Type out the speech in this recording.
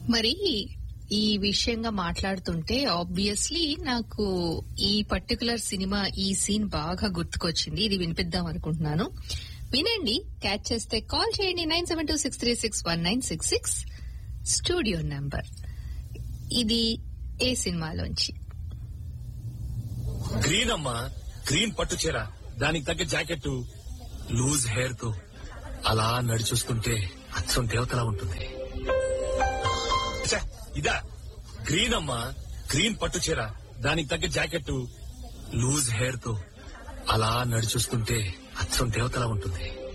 మరి ఈ విషయంగా మాట్లాడుతుంటే ఆబ్వియస్లీ నాకు ఈ పర్టికులర్ సినిమా ఈ సీన్ బాగా గుర్తుకొచ్చింది ఇది వినిపిద్దాం అనుకుంటున్నాను వినండి క్యాచ్ చేస్తే కాల్ చేయండి nine seven two six three six one nine six six studio number ఇది ఏ సినిమాలోంచి గ్రీన్ అమ్మా గ్రీన్ పట్టు చీర దానికి తగ్గ జాకెట్ లూజ్ హెయిర్ తో అలా నడిచూస్తుంటే అచ్చం దేవతలా ఉంటుంది ఛే, ఇదా గ్రీన్ అమ్మా గ్రీన్ పట్టు చీర దానికి తగ్గ జాకెట్ లూజ్ హెయిర్ తో అలా నడిచూస్తుంటే అచ్చం దేవతలా ఉంటుంది